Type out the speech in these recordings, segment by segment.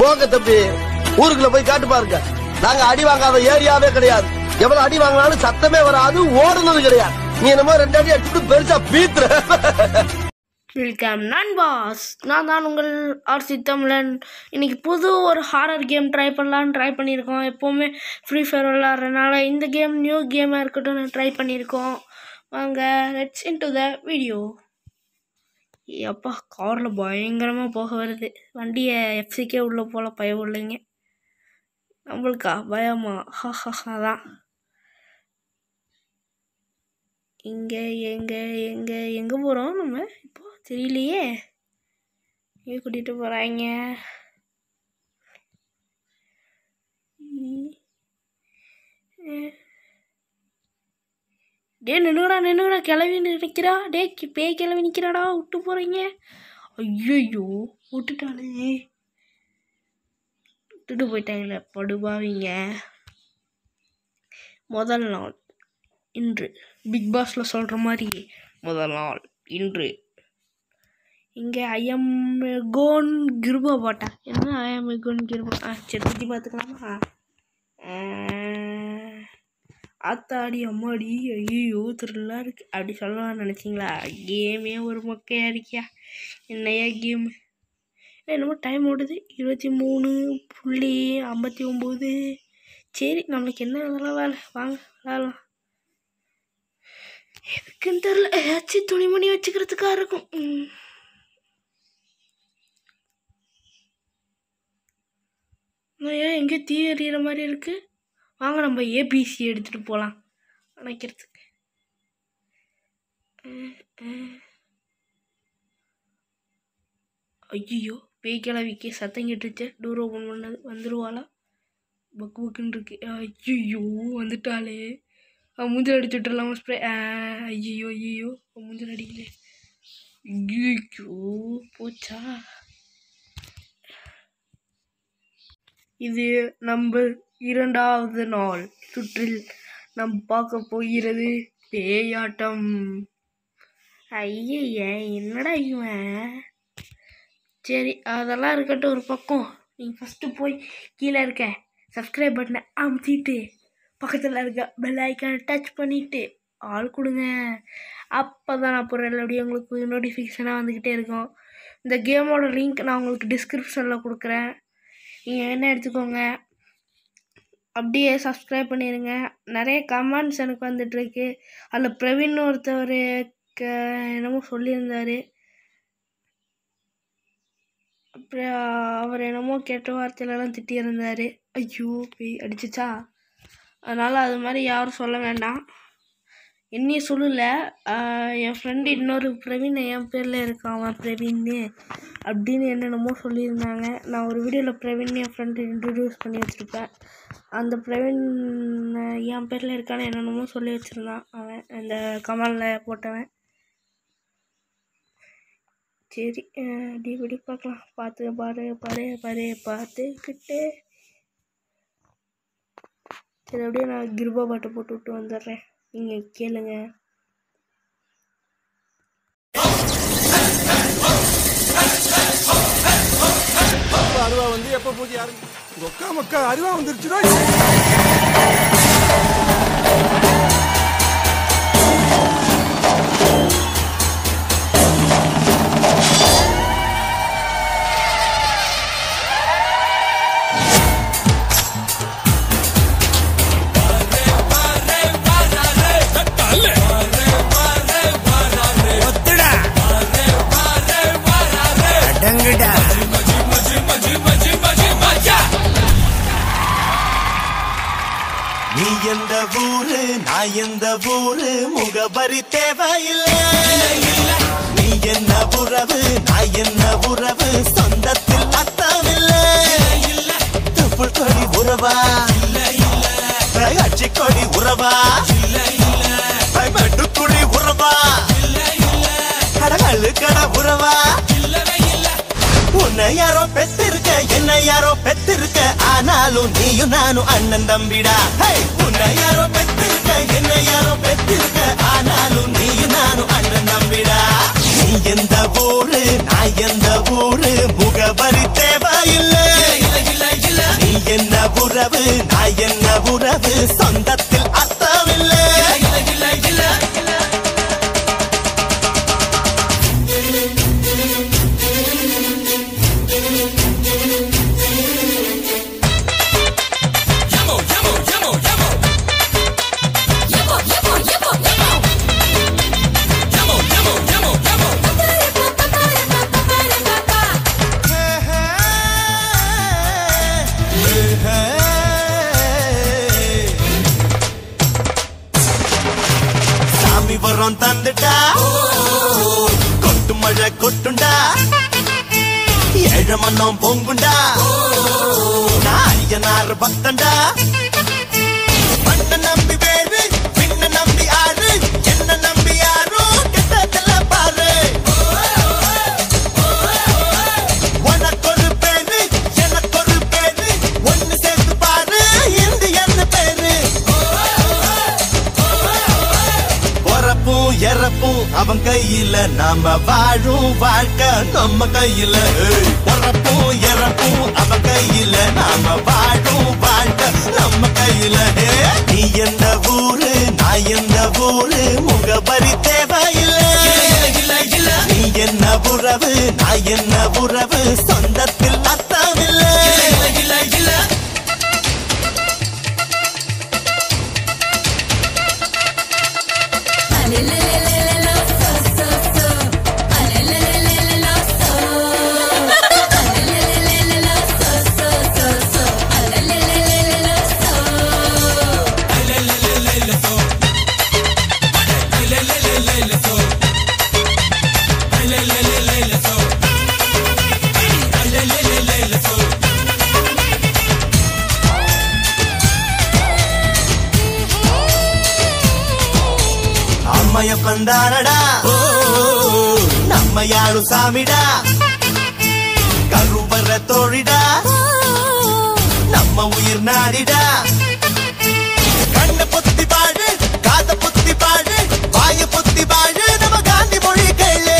போங்க தம்பி ஊருக்குள்ள போய் காட்டு பாருங்க நாங்க அடி வாங்காத ஏரியாவே கிடையாது எவ்வளவு அடி வாங்கினாலும் சத்தமே வராது ஓடுனது கிடையாது நீ என்னமோ ரெண்டு அடி அடிச்சுட்டு பெருசா பீத்துற வெல்கம் நண்பாஸ் நான் தான் உங்கள் ஆர்சி தமிழன் இன்னைக்கு புது ஒரு ஹாரர் கேம் ட்ரை பண்ணலான்னு ட்ரை பண்ணியிருக்கோம் எப்போவுமே ஃப்ரீ ஃபயர் விளாட்றதுனால இந்த கேம் நியூ கேமாக இருக்கட்டும் ட்ரை பண்ணியிருக்கோம் வாங்க let's into the video அப்பா காரில் பயங்கரமாக போக வருது வண்டியை எஃப்சிக்கே உள்ளே போல பயம் இல்லைங்க நம்மளுக்கா பயமா ஹா தான் இங்கே எங்கே எங்கே எங்கே போகிறோம் நம்ம இப்போ தெரியலையே எங்கே கூட்டிகிட்டு போகிறாங்க டே நின்னுடா நின்னுடா கிளவி நிற்கிறா டே கி- பேய் கிளவி நிற்கிறாடா விட்டு போகிறீங்க ஐயோ விட்டுட்டாளே விட்டுட்டு போயிட்டாங்களே படுபாவீங்க முதல் நாள் இன்று பிக் பாஸில் சொல்கிற மாதிரி முதல் நாள் இன்று இங்கே ஐஎம் கோன் கிருபா பாட்டா என்ன ஐஎம் கோன் கிருபா ஆ சரி சுற்றி பார்த்துக்கலாமா ஆஹ், ஆத்தாடி அம்மாடி ஐயோ திருலாம் இருக்கு அப்படி சொல்லலாம்னு நினச்சிங்களா கேமே ஒரு மொக்கையா இருக்கியா என்னையா கேம் என்னமோ டைம் ஓடுது இருபத்தி மூணு புள்ளி ஐம்பத்தி ஒம்பது சரி நம்மளுக்கு என்ன அதெல்லாம் வேலை வாங்க விளாட்லாம் எதுக்குன்னு தெரில ஏதாச்சும் துணிமணி வச்சுக்கிறதுக்காக இருக்கும் ம். நான் ஏன் எங்கே தீ எறிகிற மாதிரி இருக்கு வாங்க நம்ம ஏபிசி எடுத்துகிட்டு போகலாம் அணைக்கிறதுக்கு ஐயோ பேய் கிளவிக்கு சத்தம் கேட்டுச்சு டோர் ஓப்பன் பண்ணது வந்துருவாளா பக்கு பக்குன்னு இருக்கு ஐயோ வந்துட்டாளே அவன் மூஞ்சில் அடிச்சு விட்டுறலாமா ஸ்ப்ரே ஐயோ ஐயோ அவன் மூஞ்சில் அடிக்கல ஐயோ போச்சா இது நம்ம இரண்டாவது நாள் சுற்றில் நாம் பார்க்க போகிறது பேயாட்டம் ஐயய்ய என்னடா இவன் சரி அதெல்லாம் இருக்கட்டும் ஒரு பக்கம் நீங்கள் ஃபஸ்ட்டு போய் கீழே இருக்க சப்ஸ்கிரைப் பட்டனை அமுத்திட்டு பக்கத்தில் இருக்க பெல் ஐக்கானை டச் பண்ணிவிட்டு ஆள் கொடுங்க அப்போ தான் நான் போகிற எல்லா வீடியோ உங்களுக்கு நோட்டிஃபிகேஷனாக வந்துக்கிட்டே இருக்கும் இந்த கேமோட லிங்க் நான் உங்களுக்கு டிஸ்கிரிப்ஷனில் கொடுக்குறேன் நீங்கள் என்ன எடுத்துக்கோங்க அப்படியே சப்ஸ்கிரைப் பண்ணிடுங்க நிறைய கமெண்ட்ஸ் எனக்கு வந்துட்டுருக்கு அதில் பிரவீன் ஒருத்தவர் க என்னமோ சொல்லியிருந்தார் அப்புறம் அவர் என்னமோ கெட்ட வார்த்தையிலலாம் திட்டியிருந்தார் ஐயோ போய் அடிச்சிச்சா அதனால் அது மாதிரி யாரும் சொல்ல வேண்டாம் என்னையும் சொல்லலை என் ஃப்ரெண்டு இன்னொரு பிரவீன் என் பேரில் இருக்கான் அவன் பிரவீன்னு அப்படின்னு என்னென்னமோ சொல்லியிருந்தாங்க நான் ஒரு வீடியோவில் பிரவீன் என் ஃப்ரெண்டு இன்ட்ரடியூஸ் பண்ணி வச்சுருப்பேன் அந்த பிரவீன் அஹ், என் பேரில் இருக்கான்னு என்னென்னமோ சொல்லி வச்சுருந்தான் அவன் அந்த கமலில் போட்டவன் சரி அப்படி இப்படி பார்க்கலாம் பார்த்து பாரு பாரு பாரு பார்த்துக்கிட்டு சரி அப்படியே நான் கிருபா பாட்டை போட்டு விட்டு வந்துடுறேன் நீங்கள் கேளுங்க அருவா வந்து எப்ப பூஜை ஆரம்பி ஒக்கா மக்கா அருவா வந்துருச்சுடா நீ எந்த ஊரு நான் எந்த ஊரு முகவரி தேவையில்லை நீ என்ன உறவு நான் என்ன உறவு சொந்தத்தில் அர்த்தமில்லை தொப்புள் கொடி உறவா அச்சி கொடி உறவா மெட்டுக்குடி உறவா கடகழு கட உறவா உன்னை யாரோ பெத்திருக்க என்ன யாரோ பெத்திருக்க ஆனாலும் நீயும் நானும் அண்ணன் தம்பிடா ஹே! உன்னை யாரோ பெத்திருக்க என்ன யாரோ பெத்திருக்க ஆனாலும் நீயும் நானும் அண்ணன் தம்பிடா நீ எந்த ஊரு நான் எந்த ஊரு முகவரி தேவையில்லை உறவு நான் என்ன உறவு சொந்தத்தில் அர்த்தமில்லை சாமி வரம் தந்துட்டா கொட்டு மழை கொட்டுண்டா ஏழ மன்னம் பொங்குண்டா நான் ஐயனார் பக்தண்டா பண்ண நம்பி வேறு பின்ன நம்பி ஆறு என்ன நம்பி யாரோ கெட்டதில்ல பாரு உனக்கொரு பேரு எனக்கொரு பேரு ஒண்ணு சேர்த்து பாரு இந்து என்ன பேரு பொறப்பும் இறப்பும் அவன் கையில நாம வாழும் வாழ்க்கை நம்ம கையில ஏய். பொறப்பும் இறப்பும் அவன் கையில நாம வாழும் வாழ்க்கை நம்ம கையில ஏய். நீ எந்த ஊரு நான் எந்த ஊரு முகபரி தேவையில்லை நீ என்ன உறவு நான் என்ன உறவு சொந்தத்தில் அர்த்தமில்லை அம்மைய பந்தானடா நம்ம யாரும் சாமிடா கருவற தோழிடா நம்ம உயிர் நாடிடா கண்ண பொத்தி பாடு காத பொத்தி பாடு வாய பொத்தி பாடு நம்ம காந்தி மொழி கேளு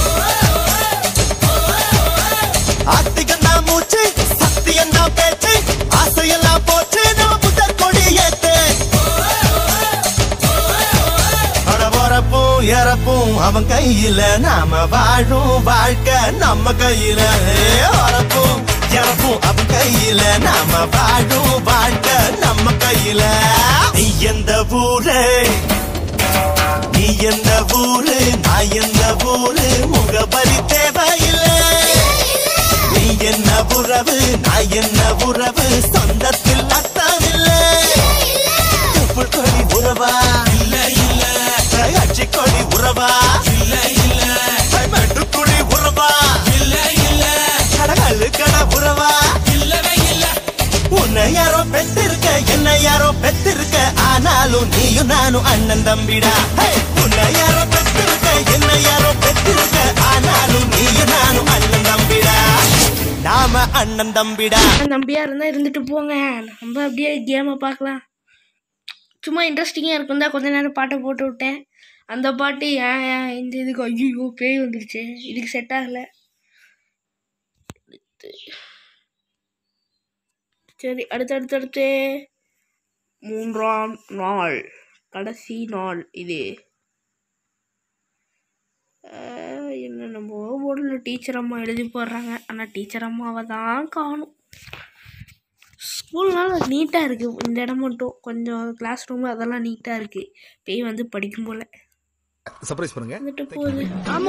ஆத்திகம் தான் மூச்சு சத்தியம் தான் பேச்சு ஆசையெல்லாம் போச்சு நம்ம புத்தர் கொடி ஏத்து அட பொறப்பும் இறப்பும் அவன் கையில நாம வாழும் வாழ்க்கை நம்ம கையில வரப்பும் இறப்பும் அவன் கையில நாம வாழும் வாழ்க்கை நம்ம கையில நீ எந்த ஊரு நீ எந்த ஊரு நான் எந்த ஊரு முகபரி தேவையில்லை நீ என்ன உறவு நான் என்ன உறவு சொந்தத்தில் அர்த்தமில்லை தொப்புள் கொடி உறவா இல்ல இல்ல அச்சி கொடி உறவா இல்ல இல்ல மெட்டுக்குடி உறவா இல்ல இல்ல கடகல்லு கட உறவா இல்லவே இல்ல உன்னை யாரோ பெத்திருக்க என்ன யாரோ பெத்திருக்க ஆனாலும் நீயும் நானும் அண்ணன் தம்பிடா ஹே! உன்னை யாரோ பெத்திருக்க என்ன யாரோ பெத்திருக்க ஆனாலும் நீயும் நானும் அண்ணன் தம்பிடா நாம அண்ணன் தம்பிடா நம்பியா இருந்தால் இருந்துட்டு போங்க நம்ம அப்படியே கேமை பார்க்கலாம் சும்மா இன்ட்ரெஸ்டிங்காக இருக்கும் தான் கொஞ்ச நேரம் பாட்டை போட்டு விட்டேன் அந்த பாட்டு ஏன் ஏன் இந்த இதுக்கு ஐயோ பேய் வந்துருச்சு இதுக்கு செட் ஆகலை சரி அடுத்து அடுத்து அடுத்து மூன்றாம் நாள் கடைசி நாள் இது ஆஹ், என்ன நம்ம போர்டில் டீச்சர் அம்மா எழுதி போடுறாங்க ஆனால் டீச்சர் அம்மாவை தான் காணும் ஸ்கூல்னால நீட்டாக இருக்குது இந்த இடம் மட்டும் கொஞ்சம் கிளாஸ் ரூம் அதெல்லாம் நீட்டாக இருக்குது பேய் வந்து படிக்கும் போல் சர்ப்ரைஸ் பண்ணுங்க வந்துட்டு போகுது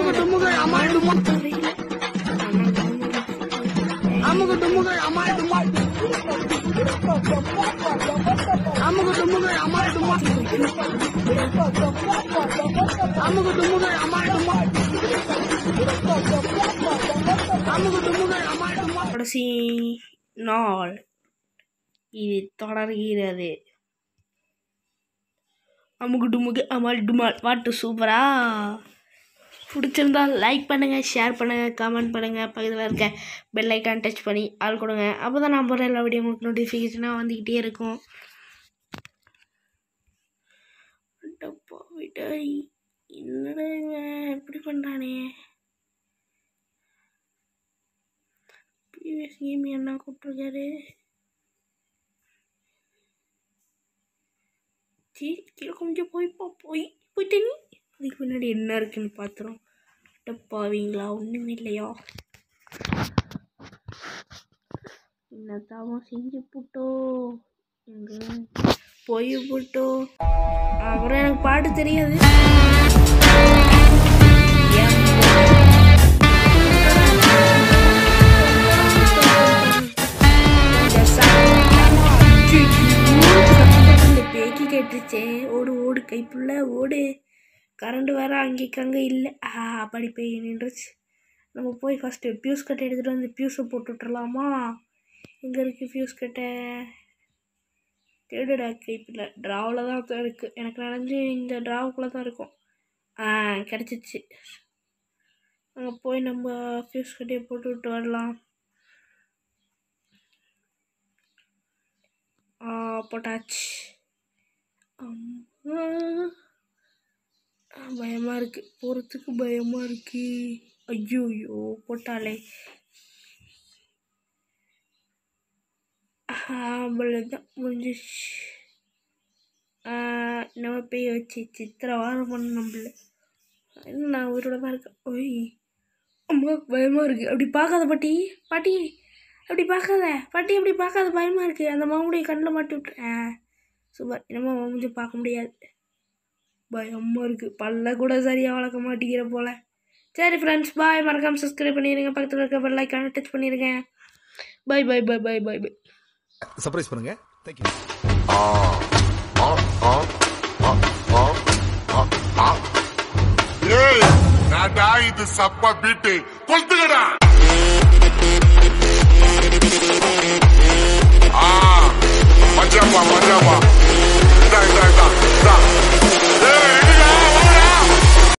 கடைசி நாள் இது தொடர்கிறது அமுகு டுமுகு அமால் டுமால் பாட்டு சூப்பரா பிடிச்சிருந்தா லைக் பண்ணுங்கள் ஷேர் பண்ணுங்கள் கமெண்ட் பண்ணுங்கள் பக்கத்தில் இருக்க பெல் ஐக்கான் டச் பண்ணி ஆள் கொடுங்க அப்போ தான் நான் போகிற எல்லா வீடியோ உங்களுக்கு நோட்டிஃபிகேஷனாக வந்துக்கிட்டே இருக்கும் அடப்பா விடாய் என்னடா இவன் இப்படி பண்ணுறானே பிவிஎஸ் கேம் என்ன கூப்பிட்ருக்காரு சரி கீழே கொஞ்சம் போய்ப்பா போய் போயிட்டு நீ அதுக்கு முன்னாடி என்ன இருக்குன்னு பார்த்துரும் டப்பாவீங்களா ஒன்றுமே இல்லையா என்னத்தாவும் செஞ்சு போட்டோ எங்க போய் போட்டோ அப்புறம் எனக்கு பாட்டு தெரியாது இந்த பேக்கி கேட்டுச்சே ஓடு ஓடு கைப்புள்ள ஓடு கரண்ட் வேற அங்கேக்கு அங்கே இல்லை ஆ அப்படி பேய் நின்றுச்சு நம்ம போய் ஃபஸ்ட்டு ஃபியூஸ் கட்டை எடுத்துகிட்டு வந்து ஃபியூஸை போட்டு விட்டுறலாமா எங்கே இருக்குது ஃபியூஸ் கட்டை தேடுடா கைப்பில் ட்ராவில் தான் இருக்குது எனக்கு நினைஞ்சு இந்த ட்ராவுக்குள்ளே தான் இருக்கும் ஆ கிடச்சிச்சு அங்கே போய் நம்ம ஃபியூஸ் கட்டையை போட்டு விட்டு வரலாம் ஆ போட்டாச்சு அம்மா பயமாக இருக்குது போகிறதுக்கு பயமாக இருக்கு ஐயோ ஐயோ போட்டாலே அவ்வளோதான் முடிஞ்சிச்சு ஆ, நம்ம பேய் வச்சு சித்திரவாதம் பண்ண நம்மள இன்னும் நான் உயிரோட தான் இருக்கேன் ஓய் அம்மா பயமாக இருக்குது அப்படி பார்க்காத பாட்டி பாட்டி அப்படி பார்க்காத பாட்டி அப்படி பார்க்காத பயமாக இருக்குது அந்த மாமுடைய கண்ணில் மாட்டி விட்டுறேன் சூப்பர் இனிமே மாமுடி பார்க்க முடியாது பயமாக இருக்குது பல்ல கூட சரியாக வளர்க்க மாட்டேங்கிற போல சரி ஃப்ரெண்ட்ஸ் பாய் மறக்காம சப்ஸ்கிரைப் பண்ணிடுங்க பக்கத்தில் இருக்க பெல் ஐக்கான டச் பண்ணிடுங்க bye bye bye bye bye bye surprise பண்ணுங்க தேங்க்யூ ஏய் நாடா இது சப்பா பீட்டு கொளுத்துக்கடா ஆ மஜாப்பா மஜாப்பா